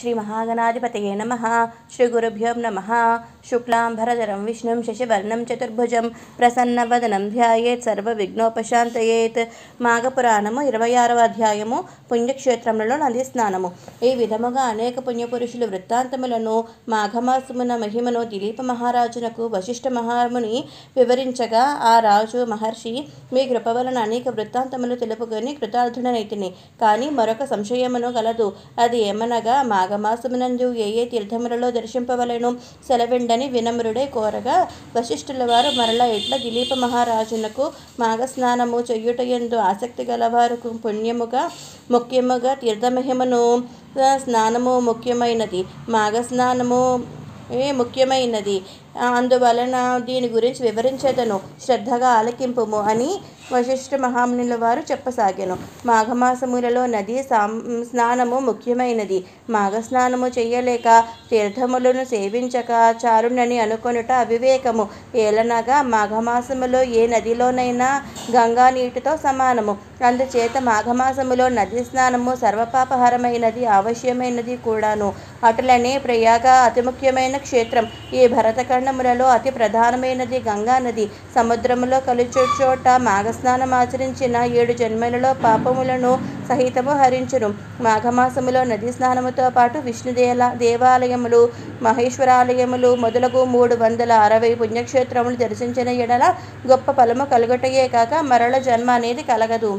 శ్రీ మహాగణాధిపతయే నమ శ్రీ గురుభ్యో నమ శుక్లాంబరధరం విష్ణుం శశివర్ణం చతుర్భుజం ప్రసన్నవదనం ధ్యాయేత్ సర్వ విఘ్నోపశాంతయేత్ మాఘపురాణము ఇరవై ఆరవ అధ్యాయము పుణ్యక్షేత్రములలో నది స్నానము ఈ విధముగా అనేక పుణ్యపురుషులు వృత్తాంతములను మాఘమాసమున మహిమను దిలీప మహారాజునకు వశిష్ఠ మహాముని వివరించగా ఆ రాజు మహర్షి మీ కృప వలన అనేక వృత్తాంతములు తెలుపుకొని కృతార్థుడనైతిని కానీ మరొక సంశయమును గలదు అది ఏమనగా మాఘమాసమునందు ఏ ఏ తీర్థములలో దర్శింపవలెను సెలవిండని వినమ్రుడే కోరగా వశిష్ఠుల వారు మరల ఎట్ల దిలీప మహారాజునకు మాఘస్నానము చెయ్యుటయందు ఆసక్తి గలవారు పుణ్యముగా ముఖ్యముగా తీర్థమహిమను ఆ, స్నానము ముఖ్యమైనది మాఘస్నానము ఏ ముఖ్యమైనది ఆ, అందువలన దీని గురించి వివరించేదను శ్రద్ధగా ఆలకింపుము అని వశిష్ఠ మహామునుల వారు చెప్పసాగాను మాఘమాసములలో నది సాం స్నానము ముఖ్యమైనది మాఘ స్నానము చెయ్యలేక తీర్థములను సేవించక చారునని అనుకొనుట అవివేకము ఏలనగా మాఘమాసములో ఏ నదిలోనైనా గంగా నీటితో సమానము అందుచేత మాఘమాసములో నది స్నానము సర్వపాపహరమైనది అవశ్యమైనది కూడాను అటులనే ప్రయాగ అతి ముఖ్యమైన క్షేత్రం ఈ భరతఖండములలో అతి ప్రధానమైనది గంగా నది సముద్రములో కలిచే చోట మాఘస్నానం ఆచరించిన ఏడు జన్మలలో పాపములను సహితము హరించును మాఘమాసములో నది స్నానముతో పాటు విష్ణుదేల దేవాలయములు మహేశ్వరాలయములు మొదలగు మూడు వందల అరవై పుణ్యక్షేత్రములు దర్శించిన ఎడల గొప్ప ఫలము కలుగుటయే కాక మరల జన్మ అనేది కలగదు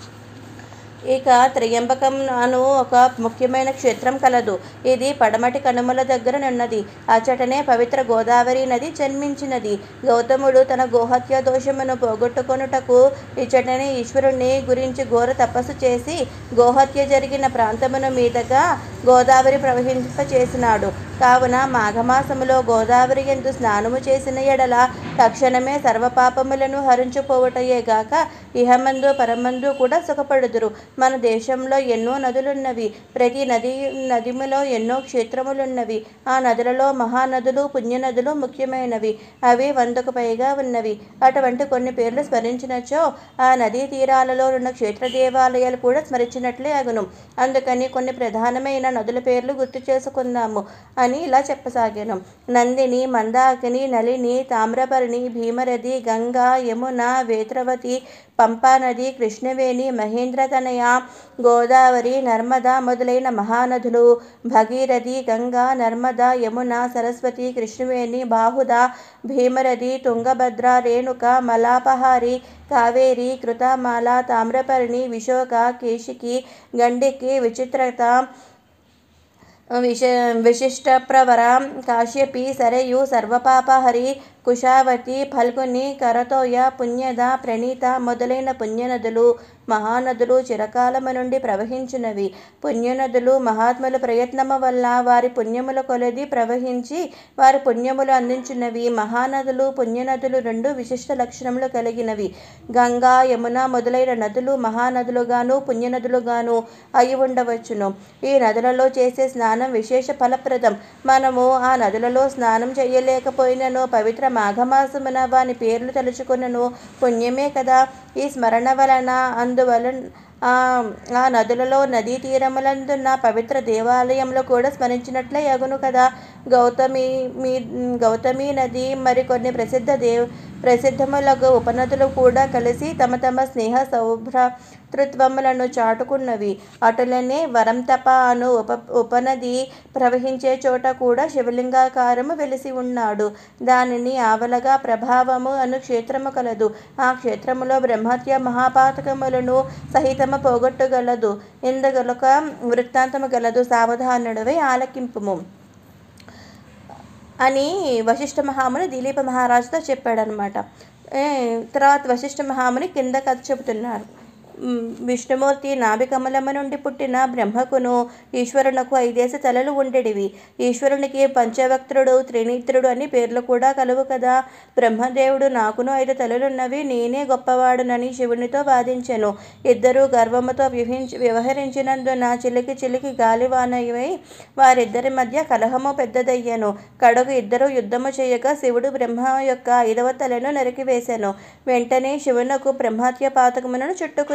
ఇక త్రయంబకం అను ఒక ముఖ్యమైన క్షేత్రం కలదు ఇది పడమటి కనుమల దగ్గర నున్నది అచటనే పవిత్ర గోదావరి నది జన్మించినది గౌతముడు తన గోహత్య దోషమును పోగొట్టుకొనుటకు ఇచ్చటనే ఈశ్వరుణ్ణి గురించి ఘోర తపస్సు చేసి గోహత్య జరిగిన ప్రాంతమును మీదగా గోదావరి ప్రవహింపచేసినాడు కావున మాఘమాసములో గోదావరి ఎందు స్నానము చేసిన ఎడల తక్షణమే సర్వపాపములను హరించుపోవటయే గాక ఇహమందు పరమందు కూడా సుఖపడుదురు మన దేశంలో ఎన్నో నదులున్నవి ప్రతి నది నదిములో ఎన్నో క్షేత్రములున్నవి ఆ నదులలో మహానదులు పుణ్యనదులు ముఖ్యమైనవి అవి వందకు పైగా ఉన్నవి అటువంటి కొన్ని పేర్లు స్మరించినచో ఆ నదీ తీరాలలో ఉన్న క్షేత్ర దేవాలయాలు కూడా స్మరించినట్లే అగును అందుకని కొన్ని ప్రధానమైన నదుల పేర్లు గుర్తు చేసుకుందాము అని ఇలా చెప్పసాగాను నందిని మందాకిని నలిని తామ్రపర్ణి భీమరథి గంగా యమున వేత్రవతి పంపానది కృష్ణవేణి మహేంద్రతనయ గోదావరి నర్మదా మొదలైన మహానదులు భగీరథి గంగా నర్మదా యమున సరస్వతి కృష్ణవేణి బాహుద భీమరథి తుంగభద్ర రేణుక మలాపహారి కావేరి కృతమాల తామ్రపర్ణి విశోక కేశికి గండికి విచిత్రత విశ విశిష్టప్రవర కాశ్యపి సరయు సర్వపాపహరి కుశావతి ఫల్గుని కరతోయ పుణ్యద ప్రణీత మొదలైన పుణ్యనదులు మహానదులు చిరకాలము నుండి ప్రవహించినవి పుణ్యనదులు మహాత్ముల ప్రయత్నము వల్ల వారి పుణ్యముల కొలది ప్రవహించి వారి పుణ్యములు అందించినవి మహానదులు పుణ్యనదులు రెండు విశిష్ట లక్షణములు కలిగినవి గంగా యమున మొదలైన నదులు మహానదులుగాను పుణ్యనదులుగాను అయి ఉండవచ్చును ఈ నదులలో చేసే స్నానం విశేష ఫలప్రదం మనము ఆ నదులలో స్నానం చేయలేకపోయినను పవిత్ర మాఘమాసమున వాని పేర్లు తలుచుకున్నను పుణ్యమే కదా ఈ స్మరణ వలన అందువలన ఆ ఆ నదులలో నదీ తీరములందున్న పవిత్ర దేవాలయంలో కూడా స్మరించినట్లే యగును కదా గౌతమి మీ గౌతమి నది మరికొన్ని ప్రసిద్ధ దేవ్ ప్రసిద్ధములకు ఉపనదులు కూడా కలిసి తమ తమ స్నేహ సౌభ్రతృత్వములను చాటుకున్నవి అటులనే వరంతప అను ఉప ఉపనది ప్రవహించే చోట కూడా శివలింగాకారము వెలిసి ఉన్నాడు దానిని ఆవలగా ప్రభావము అను క్షేత్రము కలదు ఆ క్షేత్రములో బ్రహ్మత్య మహాపాతకములను సహితము పోగొట్టగలదు ఇందుగలొక వృత్తాంతము గలదు సావధానుడవై ఆలకింపుము అని వశిష్ఠ మహాముని దిలీప మహారాజుతో చెప్పాడనమాట ఏ, తర్వాత వశిష్ఠ మహాముని కింద కథ చెబుతున్నారు మ్, విష్ణుమూర్తి నాభికమలము నుండి పుట్టిన బ్రహ్మకును ఈశ్వరునకు ఐదేసి తలలు ఉండేటివి ఈశ్వరునికి పంచవక్త్రుడు త్రినేత్రుడు అని పేర్లు కూడా కలువు కదా బ్రహ్మదేవుడు నాకును ఐదు తలలున్నవి నేనే గొప్పవాడునని శివునితో వాదించెను ఇద్దరు గర్వముతో వ్యవహించి వ్యవహరించినందున చిలికి చిలికి గాలివానవై వారిద్దరి మధ్య కలహము పెద్దదయ్యను కడకు ఇద్దరు యుద్ధము చేయగా శివుడు బ్రహ్మ యొక్క ఐదవ తలను నరికివేశాను వెంటనే శివునకు బ్రహ్మత్య పాతకములను చుట్టుకుంది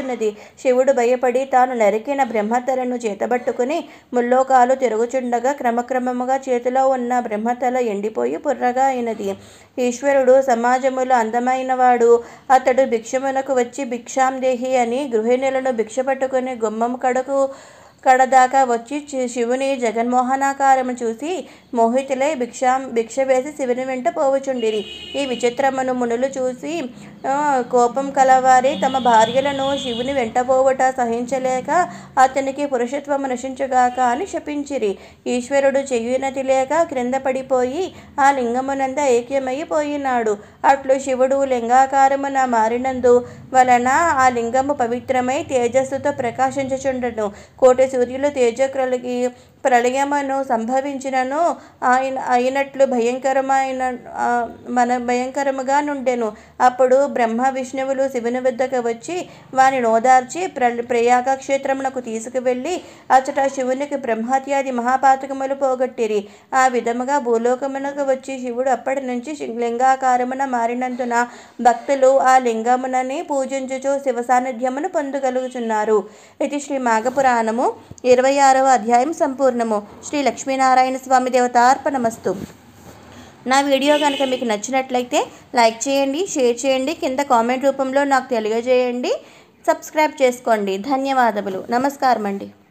ఉన్నది శివుడు భయపడి తాను నరికిన బ్రహ్మతలను చేతబట్టుకుని ముల్లోకాలు తిరుగుచుండగా క్రమక్రమముగా చేతిలో ఉన్న బ్రహ్మతల ఎండిపోయి పుర్రగా అయినది ఈశ్వరుడు సమాజములో అందమైనవాడు అతడు భిక్షమునకు వచ్చి భిక్షాందేహి అని గృహిణులను భిక్ష పట్టుకుని గుమ్మం కడకు కడదాకా వచ్చి చి- శివుని జగన్మోహనాకారము చూసి మోహితులై భిక్షాం భిక్ష వేసి శివుని వెంట పోవుచుండిరి ఈ విచిత్రమును మునులు చూసి ఆ, కోపం కలవారి తమ భార్యలను శివుని వెంట పోవుట సహించలేక అతనికి పురుషత్వము నశించుగాక అని శపించిరి ఈశ్వరుడు చెయ్యునది లేక క్రింద పడిపోయి ఆ లింగమునంద ఐక్యమైపోయినాడు అట్లు శివుడు లింగాకారమున మారినందు వలన ఆ లింగము పవిత్రమై తేజస్సుతో ప్రకాశించుచుండను కోటి సూర్యులు తేజక్రలిగి ప్రళయమును సంభవించినను ఆయన అయినట్లు భయంకరమైన ఆ, మన భయంకరముగా నుండెను అప్పుడు బ్రహ్మ విష్ణువులు శివుని వద్దకు వచ్చి వాని నోదార్చి ప్ర ప్రయాగ క్షేత్రమునకు తీసుకువెళ్ళి అచ్చట శివునికి బ్రహ్మత్యాది మహాపాతకములు పోగొట్టిరి ఆ విధముగా భూలోకమునకు వచ్చి శివుడు అప్పటి నుంచి శి- లింగాకారమున మారినందున భక్తులు ఆ లింగమునని పూజించుచు శివ సాన్నిధ్యమును పొందగలుగుచున్నారు ఇది శ్రీ మాఘపురాణము ఇరవై ఆరవ అధ్యాయం సంపూర్ణము శ్రీ లక్ష్మీనారాయణ స్వామి దేవతార్పణమస్తు నా వీడియో కనుక మీకు నచ్చినట్లయితే లైక్ చేయండి షేర్ చేయండి కింద కామెంట్ రూపంలో నాకు తెలియజేయండి సబ్స్క్రైబ్ చేసుకోండి ధన్యవాదములు నమస్కారం అండి